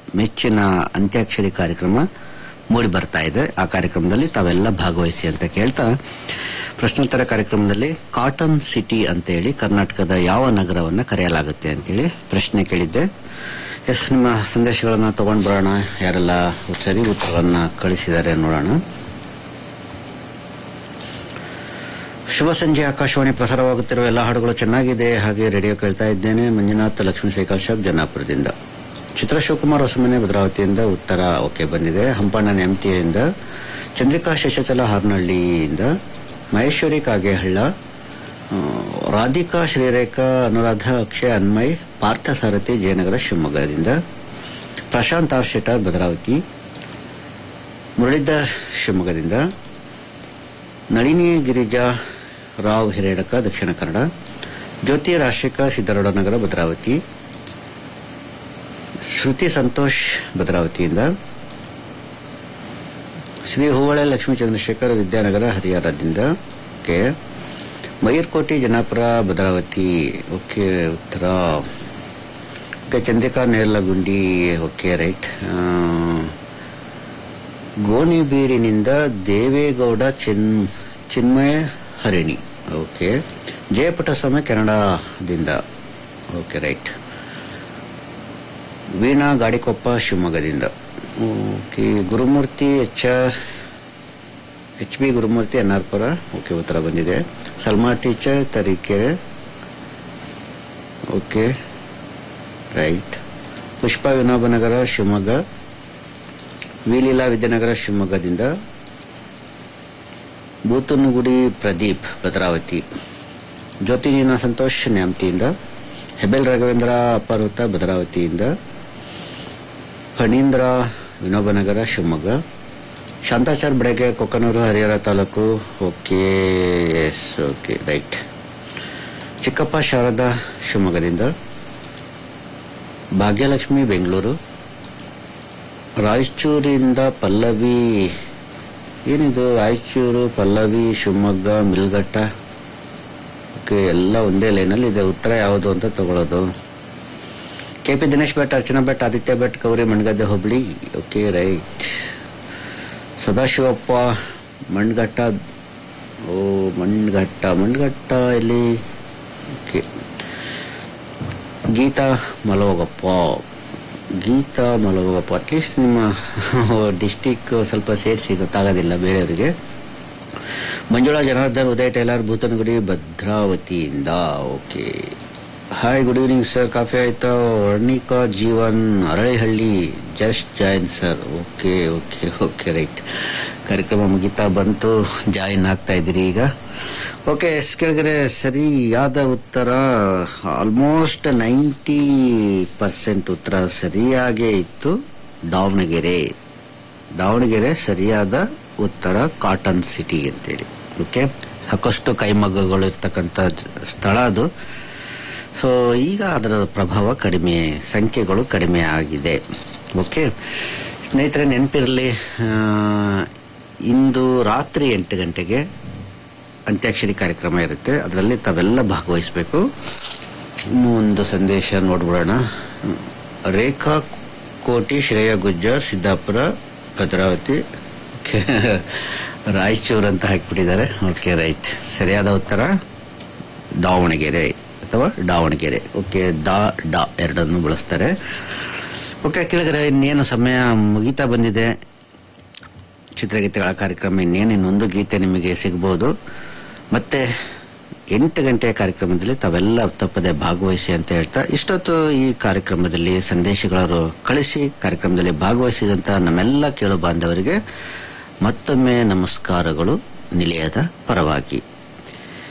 ಮೆಚ್ಚಿನ ಅಂತ್ಯಾಕ್ಷರಿ ಕಾರ್ಯಕ್ರಮ ಮೂಡಿ ಬರ್ತಾ ಇದೆ ಆ ಕಾರ್ಯಕ್ರಮದಲ್ಲಿ ತಾವೆಲ್ಲ ಭಾಗವಹಿಸಿ ಅಂತ ಕೇಳ್ತಾ ಪ್ರಶ್ನೋತ್ತರ ಕಾರ್ಯಕ್ರಮದಲ್ಲಿ ಕಾಟನ್ ಸಿಟಿ ಅಂತೇಳಿ ಕರ್ನಾಟಕದ ಯಾವ ನಗರವನ್ನ ಕರೆಯಲಾಗುತ್ತೆ ಅಂತೇಳಿ ಪ್ರಶ್ನೆ ಕೇಳಿದ್ದೆ ಎಸ್ ನಿಮ್ಮ ಸಂದೇಶಗಳನ್ನ ತಗೊಂಡ್ ಬರೋಣ ಯಾರೆಲ್ಲ ಸರಿ ಉತ್ತರವನ್ನ ಕಳಿಸಿದ್ದಾರೆ ನೋಡೋಣ ಶುಭ ಸಂಜೆ ಆಕಾಶವಾಣಿ ಪ್ರಸಾರವಾಗುತ್ತಿರುವ ಎಲ್ಲ ಹಾಡುಗಳು ಚೆನ್ನಾಗಿದೆ ಹಾಗೆ ರೇಡಿಯೋ ಕೇಳ್ತಾ ಇದ್ದೇನೆ ಮಂಜುನಾಥ್ ಲಕ್ಷ್ಮೀ ಸೈಕಲ್ ಶಾಪ್ ಜನ್ನಾಪುರದಿಂದ ಚಿತ್ರ ಶಿವಕುಮಾರ್ ಹೊಸಮನೆ ಭದ್ರಾವತಿಯಿಂದ ಉತ್ತರ ಓಕೆ ಬಂದಿದೆ ಹಂಪಣ್ಣ ನೆಮ್ತಿಯಿಂದ ಚಂದ್ರಿಕಾ ಶಶಚಲ ಹಾರ್ನಹಳ್ಳಿಯಿಂದ ಮಹೇಶ್ವರಿ ಕಾಗೇಹಳ್ಳ ಆ, ರಾಧಿಕಾ ಶ್ರೀರೇಖಾ ಅನುರಾಧ ಅಕ್ಷಯ್ ಅನ್ಮಯ್ ಪಾರ್ಥಸಾರಥಿ ಜಯನಗರ ಶಿವಮೊಗ್ಗದಿಂದ ಪ್ರಶಾಂತ್ ಆರ್ ಶೆಟ್ಟರ್ ಭದ್ರಾವತಿ ಮುರಳೀಧರ್ ಶಿವಮೊಗ್ಗದಿಂದ ನಳಿನಿ ಗಿರಿಜಾ ರಾವ್ ಹಿರೇಡಕ ದಕ್ಷಿಣ ಕನ್ನಡ ಜ್ಯೋತಿ ರಾಜಶೇಖರ್ ಸಿದ್ದರೋಡ ನಗರ ಭದ್ರಾವತಿ ಶ್ರುತಿ ಸಂತೋಷ್ ಭದ್ರಾವತಿಯಿಂದ ಶ್ರೀ ಹೂವಳೆ ಲಕ್ಷ್ಮೀ ಚಂದ್ರಶೇಖರ್ ವಿದ್ಯಾನಗರ ಹರಿಹರದಿಂದ ಓಕೆ ಮಯೂರ್ಕೋಟಿ ಜನಾಪುರ ಭದ್ರಾವತಿ ಓಕೆ ಉತ್ತರ okay Chandrika Nerlagundi okay right ಗೋಣಿಬೀಡಿನಿಂದ ದೇವೇಗೌಡ ಚಿನ್ ಚಿನ್ಮಯ ಹರಿಣಿ ಓಕೆ ಜಯಪುಟಸ್ವಾಮಿ ಕೆನಡಾದಿಂದ ಓಕೆ ರೈಟ್ ವೀಣಾ ಗಾಡಿಕೊಪ್ಪ ಶಿವಮೊಗ್ಗದಿಂದ okay Gurumurthy H R H B Gurumurthy N R Pura okay ಉತ್ತರ ಬಂದಿದೆ Salma teacher Tarikere okay right Pushpa Vinobanagar Shivamogga Vileela Vidyanagar ಶಿವಮೊಗ್ಗದಿಂದ ಬೂತನಗುಡಿ ಪ್ರದೀಪ್ ಭದ್ರಾವತಿ ಜ್ಯೋತಿನೀನ ಸಂತೋಷ್ ನ್ಯಾಮತಿಯಿಂದ ಹೆಬೆಲ್ ರಾಘವೇಂದ್ರ ಅಪರ್ವತ ಭದ್ರಾವತಿಯಿಂದ ಫಣೀಂದ್ರ ವಿನೋಬನಗರ ಶಿವಮೊಗ್ಗ ಶಾಂತಾಚಾರ್ ಬೆಳಗ್ಗೆ Kokkanur Harihar taluk okay yes okay right ಚಿಕ್ಕಪ್ಪ ಶಾರದಾ ಶಿವಮೊಗ್ಗದಿಂದ ಭಾಗ್ಯಲಕ್ಷ್ಮಿ ಬೆಂಗಳೂರು ರಾಯಚೂರಿಂದ ಪಲ್ಲವಿ ಏನಿದು ರಾಯಚೂರು ಪಲ್ಲವಿ ಶಿವಮೊಗ್ಗ ಮಿಲ್ಗಟ್ಟ ಓಕೆ ಎಲ್ಲ ಒಂದೇ ಲೈನಲ್ಲಿ ಇದೆ ಉತ್ತರ ಯಾವುದು ಅಂತ ತಗೊಳ್ಳೋದು K P Dinesh Bhat Archana Bhat Aditya Bhat Gauri Mangadde Hubli okay right Sadashivappa Manghatta ಓ ಮಣ್ಘಟ್ಟ ಮಣ್ಘಟ್ಟ ಇಲ್ಲಿ ಓಕೆ ಗೀತಾ ಮಲೋಗಪ್ಪ ಗೀತಾ ಮಲೋಗಪ್ಪ ಅಟ್ಲೀಸ್ಟ್ ನಿಮ್ಮ ಡಿಸ್ಟಿಕ್ ಸ್ವಲ್ಪ ಸೇರಿಸಿ ಗೊತ್ತಾಗೋದಿಲ್ಲ ಬೇರೆಯವರಿಗೆ ಮಂಜುಳಾ ಜನಾರ್ದನ್ ಉದಯ್ ಟೈಲರ್ ಭೂತನಗುಡಿ ಭದ್ರಾವತಿಯಿಂದ okay hi good evening sir coffee ಆಯ್ತಾ Varnika Jeevan Aralihalli just join sir okay okay okay right ಕಾರ್ಯಕ್ರಮ ಮುಗಿತಾ ಬಂತು ಜಾಯಿನ್ ಆಗ್ತಾ ಇದ್ದೀರಿ ಈಗ ಓಕೆ ಎಸ್ ಕೆಳಗಡೆ ಸರಿಯಾದ ಉತ್ತರ ಆಲ್ಮೋಸ್ಟ್ ನೈಂಟಿ ಪರ್ಸೆಂಟ್ ಉತ್ತರ ಸರಿಯಾಗೇ ಇತ್ತು ದಾವಣಗೆರೆ ದಾವಣಗೆರೆ ಸರಿಯಾದ ಉತ್ತರ ಕಾಟನ್ ಸಿಟಿ ಅಂತೇಳಿ ಓಕೆ ಸಾಕಷ್ಟು ಕೈಮಗ್ಗಗಳು ಇರ್ತಕ್ಕಂಥ ಜ- ಸ್ಥಳ ಅದು ಸೊ ಈಗ ಅದರ ಪ್ರಭಾವ ಕಡಿಮೆ ಸಂಖ್ಯೆಗಳು ಕಡಿಮೆ ಆಗಿದೆ ಓಕೆ ಸ್ನೇಹಿತರೆ ನೆನಪಿರಲಿ ಇಂದು ರಾತ್ರಿ ಎಂಟು ಗಂಟೆಗೆ ಅಂತ್ಯಾಕ್ಷರಿ ಕಾರ್ಯಕ್ರಮ ಇರುತ್ತೆ ಅದರಲ್ಲಿ ತಾವೆಲ್ಲ ಭಾಗವಹಿಸಬೇಕು ಇನ್ನೂ ಒಂದು ಸಂದೇಶ ನೋಡ್ಬಿಡೋಣ ರೇಖಾ ಕೋಟಿ ಶ್ರೇಯಾ ಗುಜ್ಜರ್ ಸಿದ್ದಾಪುರ ಭದ್ರಾವತಿ Okay. ರಾಯಚೂರು ಅಂತ ಹಾಕಿಬಿಟ್ಟಿದ್ದಾರೆ ಓಕೆ ರೈಟ್ ಸರಿಯಾದ ಉತ್ತರ ದಾವಣಗೆರೆ ಅಥವಾ ದಾವಣಗೆರೆ ಓಕೆ ದಾ ಡಾ ಎರಡನ್ನು ಬಳಸ್ತಾರೆ ಓಕೆ ಕೆಳಗಡೆ ಇನ್ನೇನು ಸಮಯ ಮುಗಿತಾ ಬಂದಿದೆ ಚಿತ್ರಗೀತೆಗಳ ಕಾರ್ಯಕ್ರಮ ಇನ್ನೇನು ಇನ್ನೊಂದು ಗೀತೆ ನಿಮಗೆ ಸಿಗ್ಬೋದು ಮತ್ತೆ ಎಂಟು ಗಂಟೆಯ ಕಾರ್ಯಕ್ರಮದಲ್ಲಿ ತಾವೆಲ್ಲ ತಪ್ಪದೆ ಭಾಗವಹಿಸಿ ಅಂತ ಹೇಳ್ತಾ ಇಷ್ಟೊತ್ತು ಈ ಕಾರ್ಯಕ್ರಮದಲ್ಲಿ ಸಂದೇಶಗಳನ್ನು ಕಳಿಸಿ ಕಾರ್ಯಕ್ರಮದಲ್ಲಿ ಭಾಗವಹಿಸಿದಂತ ನಮ್ಮೆಲ್ಲ ಕೇಳು ಬಾಂಧವರಿಗೆ ಮತ್ತೊಮ್ಮೆ ನಮಸ್ಕಾರಗಳು ನಿಲಯದ ಪರವಾಗಿ